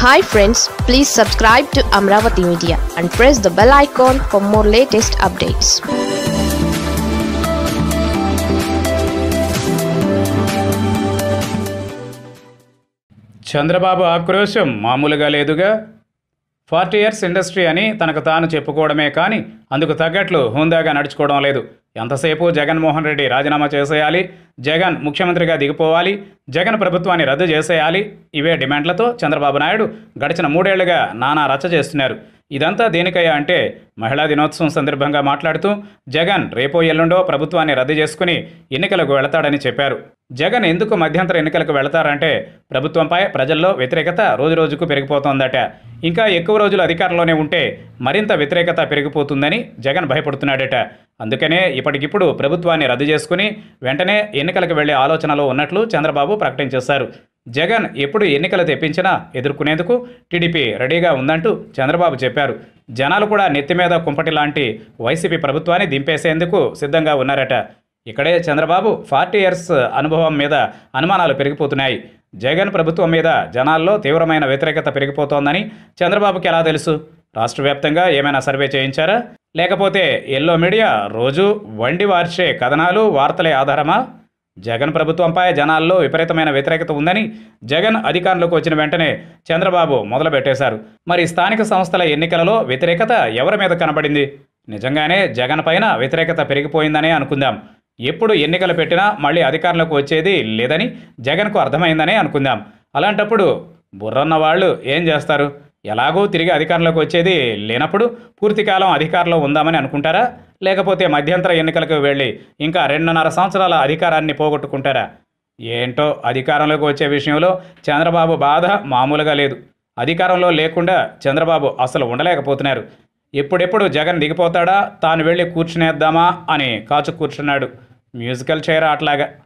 hi friends please subscribe to Amaravati media and press the bell icon for more latest updates Chandrababu ఆక్రోశం మామూలుగా లేదుగా forty years industry అని తనకు తాను చెప్పుకోవడమే కానీ అందుకు తగ్గట్లు హుందాగా నడుచుకోవడం లేదు ఎంతసేపు జగన్మోహన్ రెడ్డి రాజీనామా చేసేయాలి జగన్ ముఖ్యమంత్రిగా దిగిపోవాలి జగన్ ప్రభుత్వాన్ని రద్దు చేసేయాలి ఇవే డిమాండ్లతో చంద్రబాబు నాయుడు గడిచిన మూడేళ్లుగా నానా రచ్చ చేస్తున్నారు ఇదంతా దేనికయ్యా అంటే మహిళా దినోత్సవం సందర్భంగా మాట్లాడుతూ జగన్ రేపో ఎల్లుండో ప్రభుత్వాన్ని రద్దు చేసుకుని ఎన్నికలకు వెళతాడని చెప్పారు జగన్ ఎందుకు మధ్యంతర ఎన్నికలకు వెళతారంటే ప్రభుత్వంపై ప్రజల్లో వ్యతిరేకత రోజురోజుకు పెరిగిపోతోందట ఇంకా ఎక్కువ రోజులు అధికారంలోనే ఉంటే మరింత వ్యతిరేకత పెరిగిపోతుందని జగన్ భయపడుతున్నాడట అందుకనే ఇప్పటికిప్పుడు ప్రభుత్వాన్ని రద్దు చేసుకుని వెంటనే ఎన్నికలకు వెళ్లే ఆలోచనలో ఉన్నట్లు చంద్రబాబు ప్రకటించేశారు జగన్ ఎప్పుడు ఎన్నికలు తెప్పించినా ఎదుర్కొనేందుకు టీడీపీ రెడీగా ఉందంటూ చంద్రబాబు చెప్పారు జనాలు కూడా నెత్తి మీద కుంపటి లాంటి వైసీపీ ప్రభుత్వాన్ని దింపేసేందుకు సిద్ధంగా ఉన్నారట ఇక్కడే చంద్రబాబు ఫార్టీ ఇయర్స్ అనుభవం మీద అనుమానాలు పెరిగిపోతున్నాయి జగన్ ప్రభుత్వం మీద జనాల్లో తీవ్రమైన వ్యతిరేకత పెరిగిపోతోందని చంద్రబాబుకి ఎలా తెలుసు రాష్ట్ర వ్యాప్తంగా ఏమైనా సర్వే చేయించారా లేకపోతే ఎల్లో మీడియా రోజు వండి వార్చే కథనాలు వార్తలే ఆధారమా జగన్ ప్రభుత్వంపై జనాల్లో విపరీతమైన వ్యతిరేకత ఉందని జగన్ అధికారంలోకి వచ్చిన వెంటనే చంద్రబాబు మొదలుపెట్టేశారు మరి స్థానిక సంస్థల ఎన్నికలలో వ్యతిరేకత ఎవరి మీద కనబడింది నిజంగానే జగన్ పైన వ్యతిరేకత పెరిగిపోయిందనే అనుకుందాం ఎప్పుడు ఎన్నికలు పెట్టినా మళ్ళీ అధికారంలోకి వచ్చేది లేదని జగన్కు అర్థమైందనే అనుకుందాం అలాంటప్పుడు బుర్రన్న వాళ్ళు ఏం చేస్తారు ఎలాగో తిరిగి అధికారంలోకి వచ్చేది లేనప్పుడు పూర్తికాలం అధికారంలో ఉందామని అనుకుంటారా లేకపోతే మధ్యంతర ఎన్నికలకు వెళ్ళి ఇంకా రెండున్నర సంవత్సరాల అధికారాన్ని పోగొట్టుకుంటారా ఏంటో అధికారంలోకి వచ్చే విషయంలో చంద్రబాబు బాధ మామూలుగా లేదు అధికారంలో లేకుండా చంద్రబాబు అసలు ఉండలేకపోతున్నారు ఎప్పుడెప్పుడు జగన్ దిగిపోతాడా తాను వెళ్ళి కూర్చునేద్దామా అని కాచు కూర్చున్నాడు మ్యూజికల్ చైర్ అట్లాగా